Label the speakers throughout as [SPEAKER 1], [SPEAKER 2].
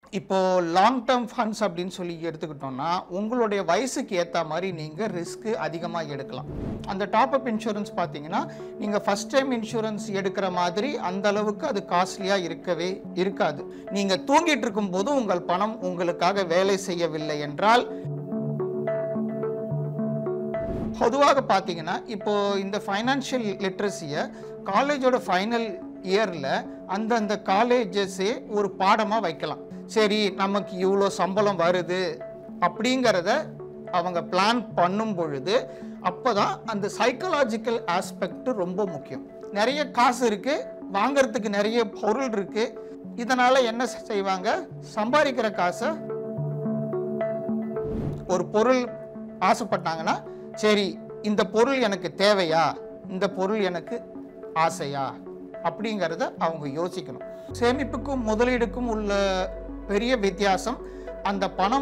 [SPEAKER 1] இப்போ long term funds அப்படின்னு சொல்லி எடுத்துக்கிட்டோம்னா உங்களுடைய வயசுக்கு ஏற்ற மாதிரி நீங்கள் ரிஸ்க்கு அதிகமாக எடுக்கலாம் அந்த டாப் அப் இன்சூரன்ஸ் பார்த்தீங்கன்னா நீங்கள் ஃபர்ஸ்ட் டைம் இன்சூரன்ஸ் எடுக்கிற மாதிரி அந்த அளவுக்கு அது காஸ்ட்லியாக இருக்கவே இருக்காது நீங்கள் தூங்கிட்டு இருக்கும்போது உங்கள் பணம் உங்களுக்காக வேலை செய்யவில்லை என்றால் பொதுவாக பார்த்தீங்கன்னா இப்போ இந்த ஃபைனான்ஷியல் லிட்ரஸியை காலேஜோட ஃபைனல் இயரில் அந்தந்த காலேஜஸே ஒரு பாடமாக வைக்கலாம் சரி நமக்கு இவ்வளோ சம்பளம் வருது அப்படிங்கிறத அவங்க பிளான் பண்ணும் பொழுது அப்போ தான் அந்த சைக்கலாஜிக்கல் ஆஸ்பெக்ட் ரொம்ப முக்கியம் நிறைய காசு இருக்குது வாங்குறதுக்கு நிறைய பொருள் இருக்குது இதனால் என்ன செய்வாங்க சம்பாதிக்கிற காசை ஒரு பொருள் ஆசைப்பட்டாங்கன்னா சரி இந்த பொருள் எனக்கு தேவையா இந்த பொருள் எனக்கு ஆசையா அப்படிங்கிறத அவங்க யோசிக்கணும் சேமிப்புக்கும் முதலீடுக்கும் உள்ள பெரிய வித்தியாசம் அந்த பணம்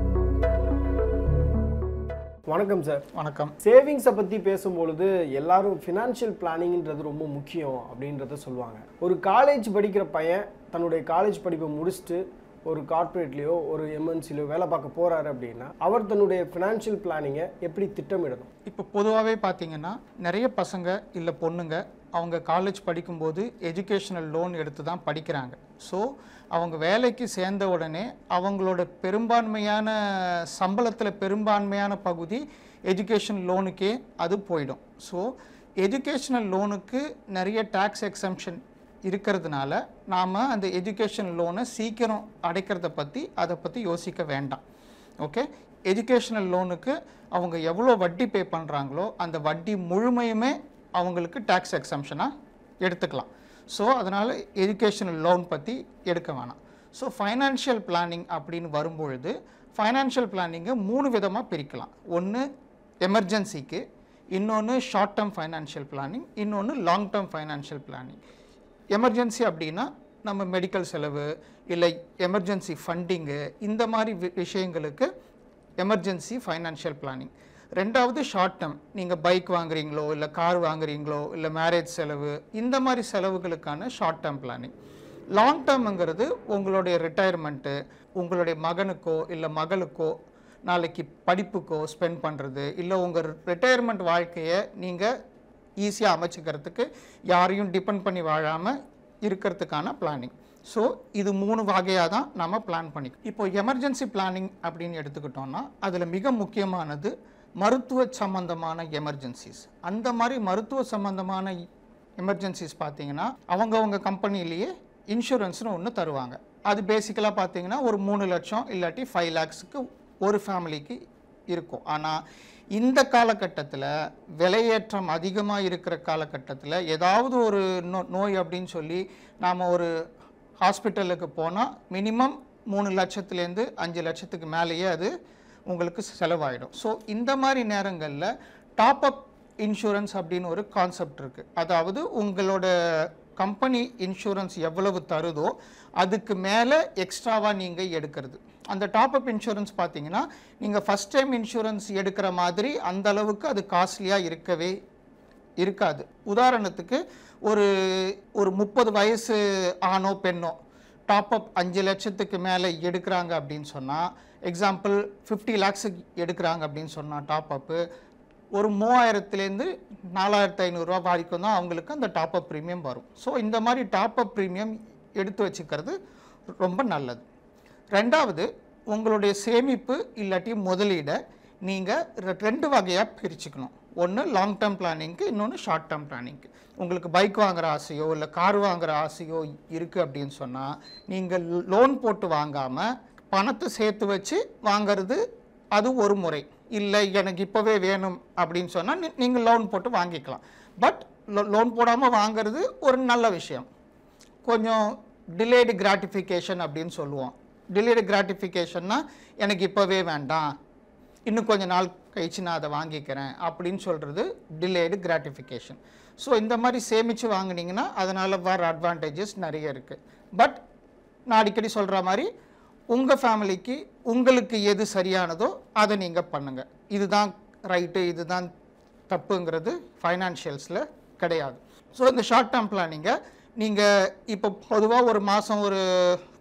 [SPEAKER 2] வணக்கம் சார்
[SPEAKER 1] வணக்கம்
[SPEAKER 2] சேவிங்ஸை பற்றி பேசும்பொழுது எல்லாரும் ஃபினான்ஷியல் பிளானிங்ன்றது ரொம்ப முக்கியம் அப்படின்றத சொல்லுவாங்க ஒரு காலேஜ் படிக்கிற பையன் தன்னுடைய காலேஜ் படிப்பை முடிச்சுட்டு ஒரு கார்ப்பரேட்லேயோ ஒரு எம்என்சிலையோ வேலை பார்க்க போறாரு அப்படின்னா அவர் தன்னுடைய ஃபினான்ஷியல் பிளானிங்கை எப்படி திட்டமிடணும்
[SPEAKER 1] இப்போ பொதுவாகவே பார்த்தீங்கன்னா நிறைய பசங்க இல்லை பொண்ணுங்க அவங்க காலேஜ் படிக்கும்போது எஜுகேஷனல் லோன் எடுத்து தான் படிக்கிறாங்க ஸோ அவங்க வேலைக்கு சேர்ந்த உடனே அவங்களோட பெரும்பான்மையான சம்பளத்தில் பெரும்பான்மையான பகுதி எஜுகேஷன் லோனுக்கே அது போயிடும் ஸோ எஜுகேஷனல் லோனுக்கு நிறைய டேக்ஸ் எக்ஸம்ஷன் இருக்கிறதுனால நாம் அந்த எஜுகேஷன் லோனை சீக்கிரம் அடைக்கிறத பற்றி அதை பற்றி யோசிக்க வேண்டாம் ஓகே எஜுகேஷனல் லோனுக்கு அவங்க எவ்வளோ வட்டி பே பண்ணுறாங்களோ அந்த வட்டி முழுமையுமே அவங்களுக்கு டேக்ஸ் எக்ஸம்ஷனாக எடுத்துக்கலாம் ஸோ அதனால் எஜுகேஷனல் லோன் பற்றி எடுக்க வேணாம் ஸோ ஃபைனான்ஷியல் பிளானிங் அப்படின்னு வரும்பொழுது ஃபைனான்ஷியல் பிளானிங்கை மூணு விதமாக பிரிக்கலாம் ஒன்று எமர்ஜென்சிக்கு இன்னொன்று ஷார்ட் டேர்ம் ஃபைனான்ஷியல் பிளானிங் இன்னொன்று long term financial planning emergency அப்படின்னா நம்ம மெடிக்கல் செலவு இல்லை எமர்ஜென்சி ஃபண்டிங்கு இந்த மாதிரி வி- விஷயங்களுக்கு எமர்ஜென்சி ஃபைனான்ஷியல் பிளானிங் ரெண்டாவது ஷார்ட் டேர்ம் நீங்கள் பைக் வாங்குறீங்களோ இல்லை கார் வாங்குறீங்களோ இல்லை மேரேஜ் செலவு இந்த மாதிரி செலவுகளுக்கான ஷார்ட் டேர்ம் பிளானிங் லாங் டேர்முங்கிறது உங்களுடைய ரிட்டையர்மெண்ட்டு உங்களுடைய மகனுக்கோ இல்லை மகளுக்கோ நாளைக்கு படிப்புக்கோ ஸ்பெண்ட் பண்ணுறது இல்லை உங்கள் ரிட்டையர்மெண்ட் வாழ்க்கையை நீங்கள் ஈஸியாக அமைச்சிக்கிறதுக்கு யாரையும் டிபெண்ட் பண்ணி வாழாமல் இருக்கிறதுக்கான பிளானிங் ஸோ இது மூணு வகையாக தான் நம்ம பிளான் பண்ணி இப்போ எமர்ஜென்சி பிளானிங் அப்படின்னு எடுத்துக்கிட்டோம்னா அதில் மிக முக்கியமானது மருத்துவ சம்பந்தமான எமர்ஜென்சிஸ் அந்த மாதிரி மருத்துவ சம்பந்தமான எமர்ஜென்சிஸ் பார்த்தீங்கன்னா அவங்கவங்க கம்பெனிலேயே இன்சூரன்ஸ்னு ஒன்று தருவாங்க அது பேசிக்கலாக பார்த்தீங்கன்னா ஒரு மூணு லட்சம் இல்லாட்டி ஃபைவ் லேக்ஸுக்கு ஒரு ஃபேமிலிக்கு இருக்கும் ஆனால் இந்த காலகட்டத்தில் விலையேற்றம் அதிகமாக இருக்கிற காலகட்டத்தில் ஏதாவது ஒரு நோ நோய் அப்படின்னு சொல்லி நாம் ஒரு ஹாஸ்பிட்டலுக்கு போனால் மினிமம் மூணு லட்சத்துலேருந்து அஞ்சு லட்சத்துக்கு மேலேயே அது உங்களுக்கு செலவாயிடும் ஸோ இந்த மாதிரி நேரங்களில் டாப் அப் இன்சூரன்ஸ் அப்படின்னு ஒரு கான்செப்ட் இருக்குது அதாவது உங்களோட கம்பெனி இன்சூரன்ஸ் எவ்வளவு தருதோ அதுக்கு மேலே எக்ஸ்ட்ராவாக நீங்கள் எடுக்கிறது அந்த டாப் அப் இன்சூரன்ஸ் பார்த்தீங்கன்னா நீங்கள் ஃபஸ்ட் டைம் இன்சூரன்ஸ் எடுக்கிற மாதிரி அந்த அளவுக்கு அது காஸ்ட்லியாக இருக்கவே இருக்காது உதாரணத்துக்கு ஒரு ஒரு முப்பது வயசு ஆணோ பெண்ணோ டாப் அப் அஞ்சு லட்சத்துக்கு மேலே எடுக்கிறாங்க அப்படின்னு சொன்னால் எக்ஸாம்பிள் ஃபிஃப்டி லேக்ஸுக்கு எடுக்கிறாங்க அப்படின்னு சொன்னால் டாப் அப்பு ஒரு மூவாயிரத்துலேருந்து நாலாயிரத்து ஐநூறுரூவா வரைக்கும் தான் அவங்களுக்கு அந்த டாப் அப் ப்ரீமியம் வரும் ஸோ இந்த மாதிரி டாப் அப் ப்ரீமியம் எடுத்து வச்சுக்கிறது ரொம்ப நல்லது ரெண்டாவது உங்களுடைய சேமிப்பு இல்லாட்டி முதலீடை நீங்கள் ரெண்டு வகையாக பிரிச்சுக்கணும் ஒன்று லாங் டேர்ம் பிளானிங்க்கு இன்னொன்று ஷார்ட் டேர்ம் பிளானிங்க்கு உங்களுக்கு பைக் வாங்குற ஆசையோ இல்லை கார் வாங்குற ஆசையோ இருக்குது அப்படின்னு சொன்னால் நீங்கள் லோன் போட்டு வாங்காமல் பணத்தை சேர்த்து வச்சு வாங்குறது அது ஒரு முறை இல்லை எனக்கு இப்போவே வேணும் அப்படின்னு சொன்னால் நீங்கள் லோன் போட்டு வாங்கிக்கலாம் பட் லோன் போடாமல் வாங்குறது ஒரு நல்ல விஷயம் கொஞ்சம் டிலேடு கிராட்டிஃபிகேஷன் அப்படின்னு சொல்லுவோம் டிலேடு கிராட்டிஃபிகேஷன்னா எனக்கு இப்போவே வேண்டாம் இன்னும் கொஞ்ச நாள் கழிச்சு நான் அதை வாங்கிக்கிறேன் அப்படின்னு சொல்கிறது டிலேடு கிராட்டிஃபிகேஷன் ஸோ இந்த மாதிரி சேமித்து வாங்குனீங்கன்னா அதனால் வர அட்வான்டேஜஸ் நிறைய இருக்குது பட் நான் அடிக்கடி சொல்கிற மாதிரி உங்கள் ஃபேமிலிக்கு உங்களுக்கு எது சரியானதோ அதை நீங்கள் பண்ணுங்கள் இதுதான் ரைட்டு இதுதான் தப்புங்கிறது ஃபைனான்ஷியல்ஸில் கிடையாது ஸோ இந்த ஷார்ட் டேர்ம் பிளானிங்கை நீங்கள் இப்போ பொதுவாக ஒரு மாதம் ஒரு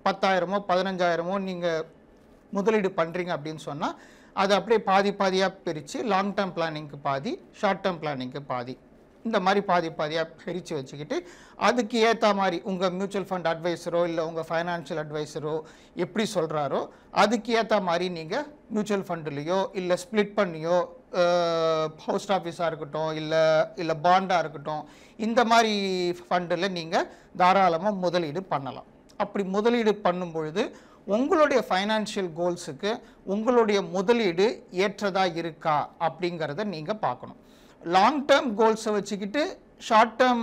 [SPEAKER 1] பத்தாயிரமோ பதினஞ்சாயிரமோ நீங்கள் முதலீடு பண்ணுறீங்க அப்படின்னு சொன்னால் அதை அப்படியே பாதி பாதியாக பிரித்து லாங் டேர்ம் பிளானிங்க்கு பாதி ஷார்ட் டேர்ம் பிளானிங்க்கு பாதி இந்த மாதிரி பாதி பாதியாக பிரித்து வச்சுக்கிட்டு அதுக்கு ஏற்ற மாதிரி உங்கள் மியூச்சுவல் ஃபண்ட் அட்வைசரோ இல்லை உங்கள் ஃபைனான்ஷியல் அட்வைசரோ எப்படி சொல்கிறாரோ அதுக்கு ஏற்ற மாதிரி நீங்கள் மியூச்சுவல் ஃபண்டுலேயோ இல்லை ஸ்ப்ளிட் பண்ணியோ போஸ்ட் ஆஃபீஸாக இருக்கட்டும் இல்லை இல்லை பாண்டாக இருக்கட்டும் இந்த மாதிரி ஃபண்டில் நீங்கள் தாராளமாக முதலீடு பண்ணலாம் அப்படி முதலீடு பண்ணும் பொழுது உங்களுடைய ஃபைனான்ஷியல் கோல்ஸுக்கு உங்களுடைய முதலீடு ஏற்றதாக இருக்கா அப்படிங்கிறத நீங்கள் பார்க்கணும் லாங் டேர்ம் கோல்ஸை வச்சுக்கிட்டு ஷார்ட் டேர்ம்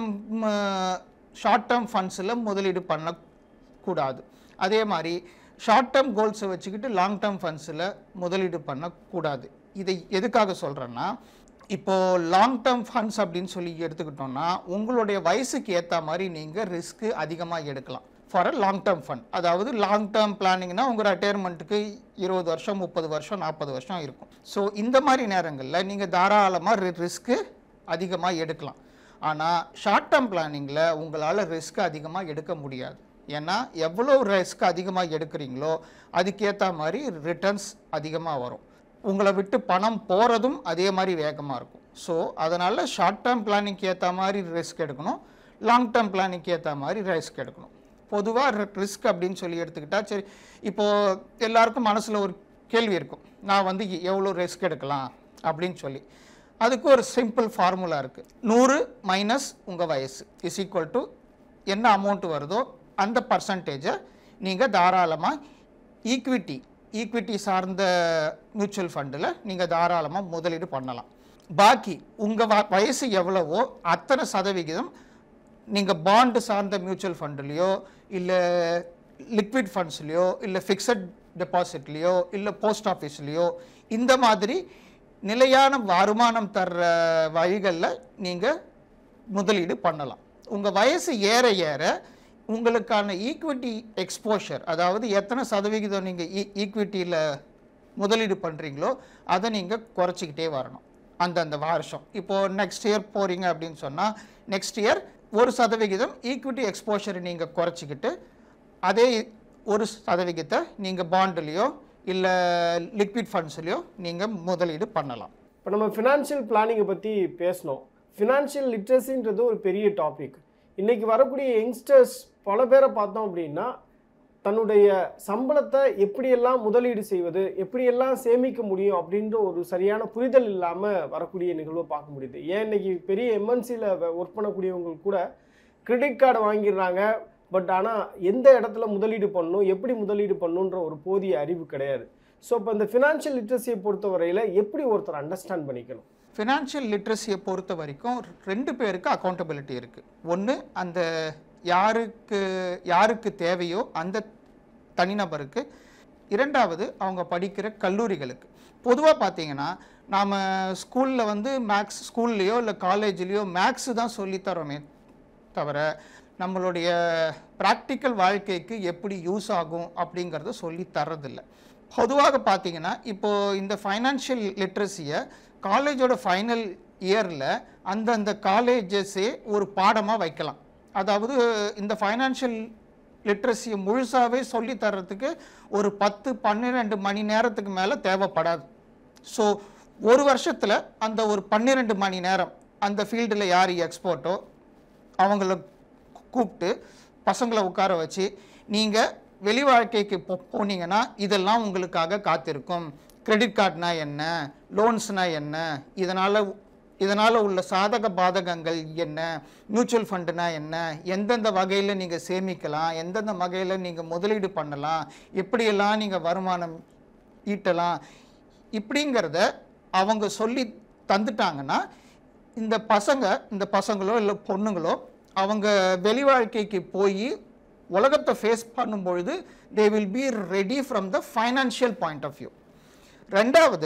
[SPEAKER 1] ஷார்ட் டேர்ம் ஃபண்ட்ஸில் முதலீடு பண்ணக்கூடாது அதே மாதிரி ஷார்ட் டேர்ம் கோல்ஸை வச்சுக்கிட்டு லாங் டேர்ம் ஃபண்ட்ஸில் முதலீடு பண்ணக்கூடாது இதை எதுக்காக சொல்கிறேன்னா இப்போது லாங் டேர்ம் ஃபண்ட்ஸ் அப்படின்னு சொல்லி எடுத்துக்கிட்டோம்னா உங்களுடைய வயசுக்கு ஏற்ற மாதிரி நீங்கள் ரிஸ்க்கு அதிகமாக எடுக்கலாம் for a long term fund அதாவது லாங் டேர்ம் பிளானிங்னா உங்கள் ரிட்டையர்மெண்ட்டுக்கு இருபது வருஷம் முப்பது வருஷம் நாற்பது வருஷம் இருக்கும் ஸோ இந்த மாதிரி நேரங்களில் நீங்கள் தாராளமாக ரிஸ்க்கு அதிகமாக எடுக்கலாம் ஆனால் ஷார்ட் டேர்ம் பிளானிங்கில் உங்களால் ரிஸ்க் அதிகமாக எடுக்க முடியாது ஏன்னா எவ்வளோ ரிஸ்க் அதிகமாக எடுக்கிறீங்களோ அதுக்கேற்ற மாதிரி ரிட்டர்ன்ஸ் அதிகமாக வரும் உங்களை விட்டு பணம் போகிறதும் அதே மாதிரி வேகமாக இருக்கும் ஸோ அதனால் ஷார்ட் டேர்ம் பிளானிங்க்கு ஏற்ற மாதிரி ரிஸ்க் எடுக்கணும் லாங் டேர்ம் பிளானிங்க்கு ஏற்ற மாதிரி ரிஸ்க் எடுக்கணும் பொதுவாக ரிஸ்க் அப்படின்னு சொல்லி எடுத்துக்கிட்டா சரி இப்போது எல்லாருக்கும் மனசில் ஒரு கேள்வி இருக்கும் நான் வந்து எவ்வளோ ரிஸ்க் எடுக்கலாம் அப்படின்னு சொல்லி அதுக்கு ஒரு சிம்பிள் ஃபார்முலா இருக்குது நூறு மைனஸ் உங்கள் வயசு இஸ் ஈக்குவல் டு என்ன அமௌண்ட் வருதோ அந்த பர்சன்டேஜை நீங்கள் தாராளமாக ஈக்விட்டி ஈக்விட்டி சார்ந்த மியூச்சுவல் ஃபண்டில் நீங்கள் தாராளமாக முதலீடு பண்ணலாம் பாக்கி உங்கள் வயசு எவ்வளவோ அத்தனை சதவிகிதம் நீங்கள் பாண்டு சார்ந்த மியூச்சுவல் ஃபண்டுலேயோ இல்லை லிக்விட் ஃபண்ட்ஸ்லேயோ இல்லை ஃபிக்ஸட் டெபாசிட்லேயோ இல்லை போஸ்ட் ஆஃபீஸ்லேயோ இந்த மாதிரி நிலையான வருமானம் தர்ற வழிகளில் நீங்கள் முதலீடு பண்ணலாம் உங்கள் வயசு ஏற ஏற உங்களுக்கான ஈக்விட்டி எக்ஸ்போஷர் அதாவது எத்தனை சதவிகிதம் நீங்கள் ஈக்விட்டியில் முதலீடு பண்ணுறீங்களோ அதை நீங்கள் குறைச்சிக்கிட்டே வரணும் அந்தந்த வருஷம் இப்போது நெக்ஸ்ட் இயர் போகிறீங்க அப்படின்னு சொன்னால் நெக்ஸ்ட் இயர் ஒரு சதவிகிதம் ஈக்விட்டி எக்ஸ்போஷரை நீங்கள் குறைச்சிக்கிட்டு அதே ஒரு சதவிகிதத்தை நீங்கள் பாண்டுலேயோ இல்லை லிக்விட் ஃபண்ட்ஸ்லேயோ நீங்கள் முதலீடு பண்ணலாம்
[SPEAKER 2] இப்போ நம்ம ஃபினான்ஷியல் பிளானிங்கை பற்றி பேசினோம் ஃபினான்ஷியல் லிட்ரஸின்றது ஒரு பெரிய டாபிக் இன்றைக்கி வரக்கூடிய யங்ஸ்டர்ஸ் பல பேரை பார்த்தோம் அப்படின்னா தன்னுடைய சம்பளத்தை எப்படியெல்லாம் முதலீடு செய்வது எப்படியெல்லாம் சேமிக்க முடியும் அப்படின்ற ஒரு சரியான புரிதல் இல்லாமல் வரக்கூடிய நிகழ்வை பார்க்க முடியுது ஏன் இன்னைக்கு பெரிய எம்என்சியில் ஒர்க் பண்ணக்கூடியவங்க கூட கிரெடிட் கார்டு வாங்கிடுறாங்க பட் ஆனால் எந்த இடத்துல முதலீடு பண்ணணும் எப்படி முதலீடு பண்ணணுன்ற ஒரு போதிய அறிவு கிடையாது ஸோ இப்போ இந்த ஃபினான்ஷியல் லிட்ரஸியை பொறுத்தவரையில் எப்படி ஒருத்தர் அண்டர்ஸ்டாண்ட் பண்ணிக்கணும்
[SPEAKER 1] ஃபினான்ஷியல் லிட்ரஸியை பொறுத்த வரைக்கும் ரெண்டு பேருக்கு அக்கௌண்டபிலிட்டி இருக்குது ஒன்று அந்த யாருக்கு யாருக்கு தேவையோ அந்த தனிநபருக்கு இரண்டாவது அவங்க படிக்கிற கல்லூரிகளுக்கு பொதுவாக பார்த்தீங்கன்னா நாம் ஸ்கூலில் வந்து மேக்ஸ் ஸ்கூல்லையோ இல்லை காலேஜ்லேயோ மேக்ஸ் தான் சொல்லித்தரோமே தவிர நம்மளுடைய ப்ராக்டிக்கல் வாழ்க்கைக்கு எப்படி யூஸ் ஆகும் அப்படிங்கிறத சொல்லி தர்றதில்ல பொதுவாக பார்த்தீங்கன்னா இப்போது இந்த ஃபைனான்ஷியல் லிட்ரஸியை காலேஜோட ஃபைனல் இயரில் அந்தந்த காலேஜஸே ஒரு பாடமாக வைக்கலாம் அதாவது இந்த ஃபைனான்ஷியல் லிட்ரஸியை முழுசாகவே சொல்லி தர்றதுக்கு ஒரு பத்து பன்னிரெண்டு மணி நேரத்துக்கு மேலே தேவைப்படாது ஸோ ஒரு வருஷத்தில் அந்த ஒரு பன்னிரெண்டு மணி நேரம் அந்த ஃபீல்டில் யார் எக்ஸ்போர்ட்டோ அவங்கள கூப்பிட்டு பசங்களை உட்கார வச்சு நீங்கள் வெளி வாழ்க்கைக்கு போ போனீங்கன்னா இதெல்லாம் உங்களுக்காக காத்திருக்கும் கிரெடிட் கார்டுனா என்ன லோன்ஸ்னா என்ன இதனால் இதனால் உள்ள சாதக பாதகங்கள் என்ன மியூச்சுவல் ஃபண்டுனா என்ன எந்தெந்த வகையில் நீங்கள் சேமிக்கலாம் எந்தெந்த வகையில் நீங்கள் முதலீடு பண்ணலாம் எப்படியெல்லாம் நீங்கள் வருமானம் ஈட்டலாம் இப்படிங்கிறத அவங்க சொல்லி தந்துட்டாங்கன்னா இந்த பசங்க இந்த பசங்களோ இல்லை பொண்ணுங்களோ அவங்க வெளி வாழ்க்கைக்கு போய் உலகத்தை ஃபேஸ் பண்ணும்பொழுது they will be ready from the financial point of view ரெண்டாவது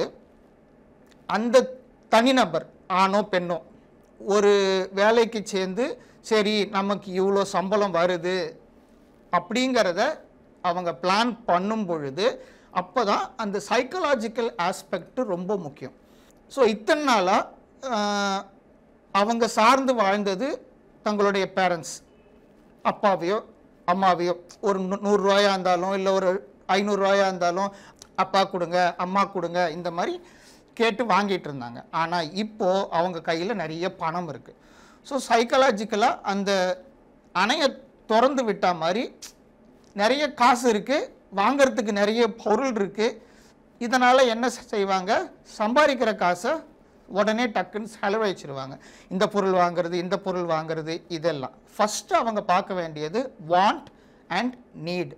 [SPEAKER 1] அந்த தனிநபர் ஆணோ பெண்ணோ ஒரு வேலைக்கு சேர்ந்து சரி நமக்கு இவ்வளோ சம்பளம் வருது அப்படிங்கிறத அவங்க பிளான் பண்ணும் பொழுது அப்போ தான் அந்த சைக்கலாஜிக்கல் ஆஸ்பெக்ட் ரொம்ப முக்கியம் ஸோ இத்தனை நாளாக அவங்க சார்ந்து வாழ்ந்தது தங்களுடைய பேரண்ட்ஸ் அப்பாவையோ அம்மாவையோ ஒரு நூ- நூறு ரூபாயா இருந்தாலும் இல்லை ஒரு ஐநூறுரூவாயா இருந்தாலும் அப்பா கொடுங்க அம்மா கொடுங்க இந்த மாதிரி கேட்டு வாங்கிட்டு இருந்தாங்க ஆனால் இப்போ அவங்க கையில் நிறைய பணம் இருக்கு ஸோ சைக்கலாஜிக்கலாக அந்த அணையை திறந்து விட்டா மாதிரி நிறைய காசு இருக்கு வாங்குறதுக்கு நிறைய பொருள் இருக்கு இதனால என்ன செய்வாங்க சம்பாதிக்கிற காசை உடனே டக்குன்னு செலவழிச்சிருவாங்க இந்த பொருள் வாங்குறது இந்த பொருள் வாங்குறது இதெல்லாம் ஃபர்ஸ்ட் அவங்க பார்க்க வேண்டியது வாண்ட் அண்ட் நீட்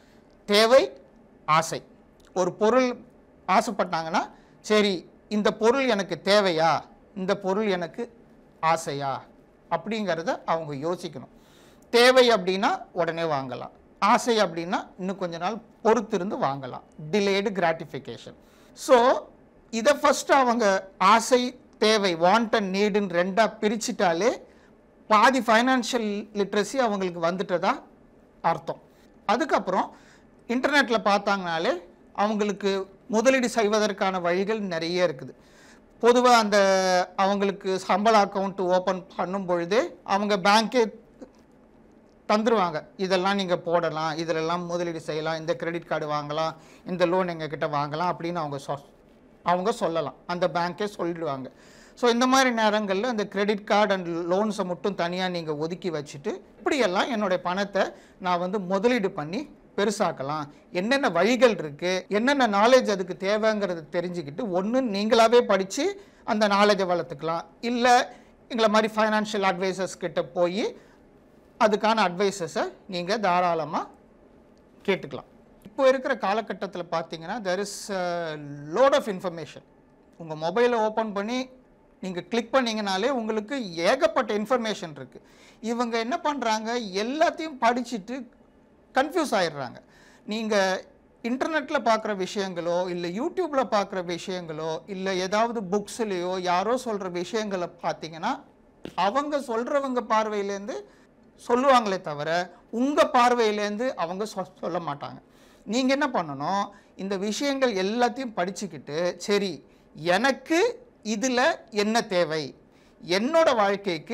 [SPEAKER 1] தேவை ஆசை ஒரு பொருள் ஆசைப்பட்டாங்கன்னா சரி இந்த பொருள் எனக்கு தேவையா இந்த பொருள் எனக்கு ஆசையா அப்படிங்கிறத அவங்க யோசிக்கணும் தேவை அப்படின்னா உடனே வாங்கலாம் ஆசை அப்படின்னா இன்னும் கொஞ்ச நாள் பொறுத்திருந்து வாங்கலாம் டிலேடு கிராட்டிஃபிகேஷன் ஸோ இதை ஃபஸ்ட்டு அவங்க ஆசை தேவை வாண்ட் அண்ட் நீடுன்னு ரெண்டாக பிரிச்சிட்டாலே பாதி ஃபைனான்ஷியல் லிட்ரஸி அவங்களுக்கு வந்துட்டதா அர்த்தம் அதுக்கப்புறம் இன்டர்நெட்டில் பார்த்தாங்கனாலே அவங்களுக்கு முதலீடு செய்வதற்கான வழிகள் நிறைய இருக்குது பொதுவாக அந்த அவங்களுக்கு சம்பள அக்கௌண்ட் ஓப்பன் பண்ணும் பொழுதே அவங்க பேங்க்கே தந்துருவாங்க இதெல்லாம் நீங்கள் போடலாம் இதிலெல்லாம் முதலீடு செய்யலாம் இந்த கிரெடிட் கார்டு வாங்கலாம் இந்த லோன் எங்ககிட்ட வாங்கலாம் அப்படின்னு அவங்க சொ அவங்க சொல்லலாம் அந்த பேங்க்கே சொல்லிடுவாங்க ஸோ இந்த மாதிரி நேரங்களில் அந்த கிரெடிட் கார்டு அண்ட் லோன்ஸை மட்டும் தனியாக நீங்கள் ஒதுக்கி வச்சுட்டு இப்படியெல்லாம் என்னுடைய பணத்தை நான் வந்து முதலீடு பண்ணி பெருசாக்கலாம் என்னென்ன வழிகள் இருக்குது என்னென்ன நாலேஜ் அதுக்கு தேவைங்கிறத தெரிஞ்சுக்கிட்டு ஒன்று நீங்களாவே படித்து அந்த நாலேஜை வளர்த்துக்கலாம் இல்லை எங்களை மாதிரி ஃபைனான்ஷியல் அட்வைசர்ஸ் கிட்ட போய் அதுக்கான அட்வைசஸை நீங்கள் தாராளமாக கேட்டுக்கலாம் இப்போ இருக்கிற காலகட்டத்தில் பார்த்தீங்கன்னா there is lot of information உங்கள் மொபைலை ஓப்பன் பண்ணி நீங்கள் கிளிக் பண்ணீங்கனாலே உங்களுக்கு ஏகப்பட்ட இன்ஃபர்மேஷன் இருக்குது இவங்க என்ன பண்ணுறாங்க எல்லாத்தையும் படிச்சுட்டு கன்ஃபியூஸ் ஆயிடுறாங்க நீங்கள் இன்டர்நெட்டில் பார்க்குற விஷயங்களோ இல்லை யூடியூப்பில் பார்க்குற விஷயங்களோ இல்லை ஏதாவது புக்ஸ்லேயோ யாரோ சொல்கிற விஷயங்களை பார்த்தீங்கன்னா அவங்க சொல்கிறவங்க பார்வையிலேருந்து சொல்லுவாங்களே தவிர உங்கள் பார்வையிலேருந்து அவங்க சொ- சொல்ல மாட்டாங்க நீங்கள் என்ன பண்ணணும் இந்த விஷயங்கள் எல்லாத்தையும் படிச்சுக்கிட்டு சரி எனக்கு இதில் என்ன தேவை என்னோட வாழ்க்கைக்கு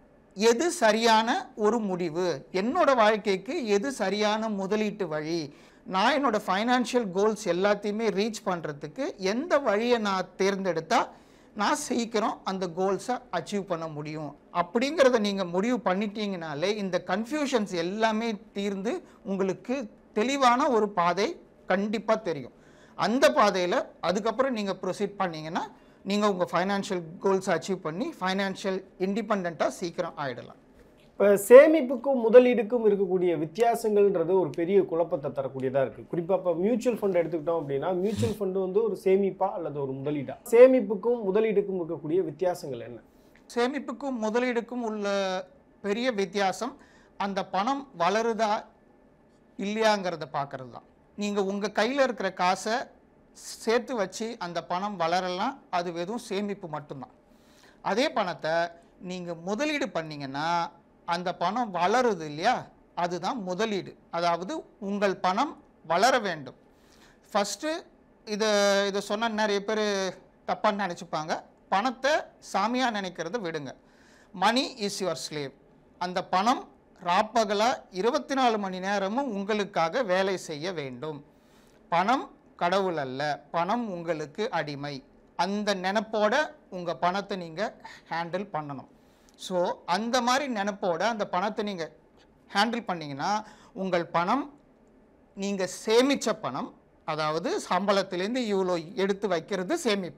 [SPEAKER 1] எது சரியான ஒரு முடிவு என்னோட வாழ்க்கைக்கு எது சரியான முதலீட்டு வழி நான் என்னோட ஃபைனான்ஷியல் கோல்ஸ் எல்லாத்தையுமே ரீச் பண்ணுறதுக்கு எந்த வழியை நான் தேர்ந்தெடுத்தா நான் சீக்கிரம் அந்த கோல்ஸை அச்சீவ் பண்ண முடியும் அப்படிங்கிறத நீங்கள் முடிவு பண்ணிட்டீங்கனாலே இந்த கன்ஃபியூஷன்ஸ் எல்லாமே தீர்ந்து உங்களுக்கு தெளிவான ஒரு பாதை கண்டிப்பாக தெரியும் அந்த பாதையில் அதுக்கப்புறம் நீங்கள் ப்ரொசீட் பண்ணீங்கன்னா நீங்கள் உங்கள் ஃபைனான்ஷியல் கோல்ஸை அச்சீவ் பண்ணி ஃபைனான்ஷியல் இண்டிபெண்ட்டாக சீக்கிரம் ஆயிடலாம்
[SPEAKER 2] இப்போ சேமிப்புக்கும் முதலீடுக்கும் இருக்கக்கூடிய வித்தியாசங்கள்ன்றது ஒரு பெரிய குழப்பத்தை தரக்கூடியதாக இருக்குது குறிப்பாக இப்போ மியூச்சுவல் ஃபண்ட் எடுத்துக்கிட்டோம் அப்படின்னா மியூச்சுவல் ஃபண்டு வந்து ஒரு சேமிப்பா அல்லது ஒரு முதலீடா சேமிப்புக்கும் முதலீடுக்கும் இருக்கக்கூடிய வித்தியாசங்கள் என்ன
[SPEAKER 1] சேமிப்புக்கும் முதலீடுக்கும் உள்ள பெரிய வித்தியாசம் அந்த பணம் வளருதா இல்லையாங்கிறத பார்க்கறது தான் நீங்கள் உங்கள் கையில் இருக்கிற காசை சேர்த்து வச்சு அந்த பணம் வளரலாம் அது வெறும் சேமிப்பு மட்டும்தான் அதே பணத்தை நீங்கள் முதலீடு பண்ணீங்கன்னா அந்த பணம் வளருது இல்லையா அதுதான் முதலீடு அதாவது உங்கள் பணம் வளர வேண்டும் ஃபஸ்ட்டு இதை இதை சொன்ன நிறைய பேர் தப்பாக நினச்சிப்பாங்க பணத்தை சாமியாக நினைக்கிறத விடுங்க மணி இஸ் யுவர் ஸ்லேவ் அந்த பணம் ராப்பகலாக இருபத்தி நாலு மணி நேரமும் உங்களுக்காக வேலை செய்ய வேண்டும் பணம் கடவுள் அல்ல பணம் உங்களுக்கு அடிமை அந்த நினப்போட உங்கள் பணத்தை நீங்கள் ஹேண்டில் பண்ணணும் ஸோ அந்த மாதிரி நினப்போட அந்த பணத்தை நீங்கள் ஹேண்டில் பண்ணீங்கன்னா உங்கள் பணம் நீங்கள் சேமிச்ச பணம் அதாவது சம்பளத்திலேருந்து இவ்வளோ எடுத்து வைக்கிறது சேமிப்பு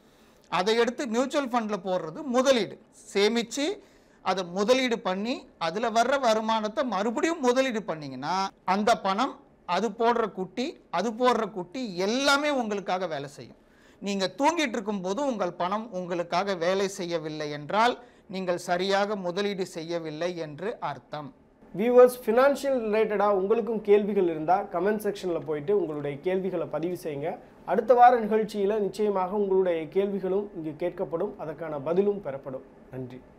[SPEAKER 1] அதை எடுத்து மியூச்சுவல் ஃபண்டில் போடுறது முதலீடு சேமித்து அதை முதலீடு பண்ணி அதில் வர்ற வருமானத்தை மறுபடியும் முதலீடு பண்ணீங்கன்னா அந்த பணம் அது போடுற குட்டி அது போடுற குட்டி எல்லாமே உங்களுக்காக வேலை செய்யும் நீங்கள் தூங்கிட்டு இருக்கும்போது உங்கள் பணம் உங்களுக்காக வேலை செய்யவில்லை என்றால் நீங்கள் சரியாக முதலீடு செய்யவில்லை என்று அர்த்தம்
[SPEAKER 2] வியூவர்ஸ் ஃபினான்ஷியல் ரிலேட்டடாக உங்களுக்கும் கேள்விகள் இருந்தால் கமெண்ட் செக்ஷனில் போயிட்டு உங்களுடைய கேள்விகளை பதிவு செய்யுங்க அடுத்த வார நிகழ்ச்சியில் நிச்சயமாக உங்களுடைய கேள்விகளும் இங்கு கேட்கப்படும் அதற்கான பதிலும் பெறப்படும் நன்றி